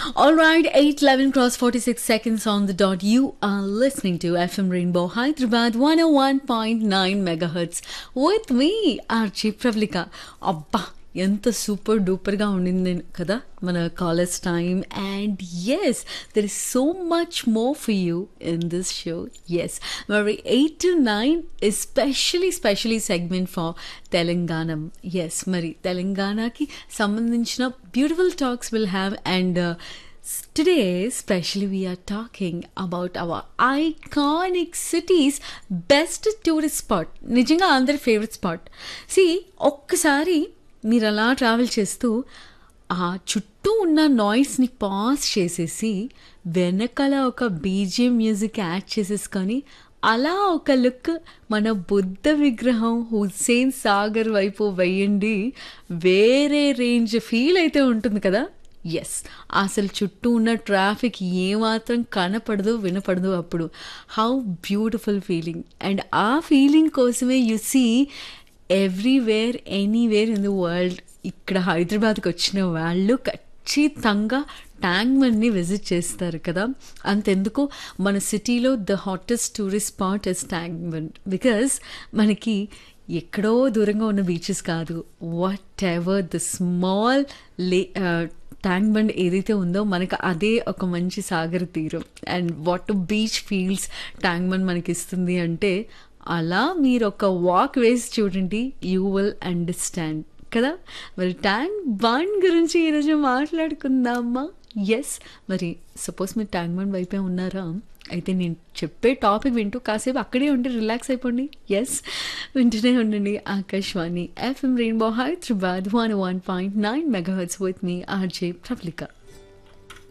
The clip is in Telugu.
All right, 8 11 cross 46 seconds on the dot. You are listening to FM Rainbow Hyderabad 101.9 megahertz with me, Archie Pravlika. అబ్బా ఎంత సూపర్ డూపర్గా ఉండింది కదా మన college time and yes there is so much more for you in this show yes మరి eight to nine especially specially segment for Telangana yes మరి తెలంగాణకి సంబంధించిన beautiful talks will have and Today, especially, we are talking about our iconic cities, best tourist spot. నిజంగా అందరి ఫేవరెట్ స్పాట్ సి ఒక్కసారి మీరు అలా ట్రావెల్ చేస్తూ ఆ చుట్టూ ఉన్న నాయిస్ని పాస్ చేసేసి వెనకాల ఒక బీజిఎం మ్యూజిక్ యాడ్ చేసేసుకొని అలా ఒక లుక్ మన బుద్ధ విగ్రహం హుస్సేన్ సాగర్ వైపు వేయండి వేరే రేంజ్ ఫీల్ అయితే ఉంటుంది కదా ఎస్ అసలు చుట్టూ ఉన్న ట్రాఫిక్ ఏమాత్రం కనపడదు వినపడదు అప్పుడు హౌ బ్యూటిఫుల్ ఫీలింగ్ అండ్ ఆ ఫీలింగ్ కోసమే you see everywhere anywhere in the world ఇక్కడ హైదరాబాద్కి వచ్చిన వాళ్ళు ఖచ్చితంగా ట్యాంక్ బండ్ని విజిట్ చేస్తారు కదా అంతెందుకు మన సిటీలో the hottest tourist spot is Tank Bund because మనకి ఎక్కడో దూరంగా ఉన్న బీచెస్ కాదు whatever the small lake Tank Bund ఏదైతే ఉందో మనకు అదే ఒక మంచి సాగర తీరం and what beach feels Tank Bund మనకి ఇస్తుంది అంటే అలా మీరు ఒక వాక్ వేసి చూడండి యూ విల్ అండర్స్టాండ్ కదా మరి ట్యాంక్ బండ్ గురించి ఈరోజు మాట్లాడుకుందామా ఎస్ మరి సపోజ్ మీరు ట్యాంక్ బండ్ వైపే ఉన్నారా అయితే నేను చెప్పే టాపిక్ వింటూ కాసేపు అక్కడే ఉండి రిలాక్స్ అయిపోండి ఎస్ వింటూనే ఉండండి Akashvani FM rainbow Hyderabad one one point nine megahertz with మీ ఆర్జే ప్రఫ్లికా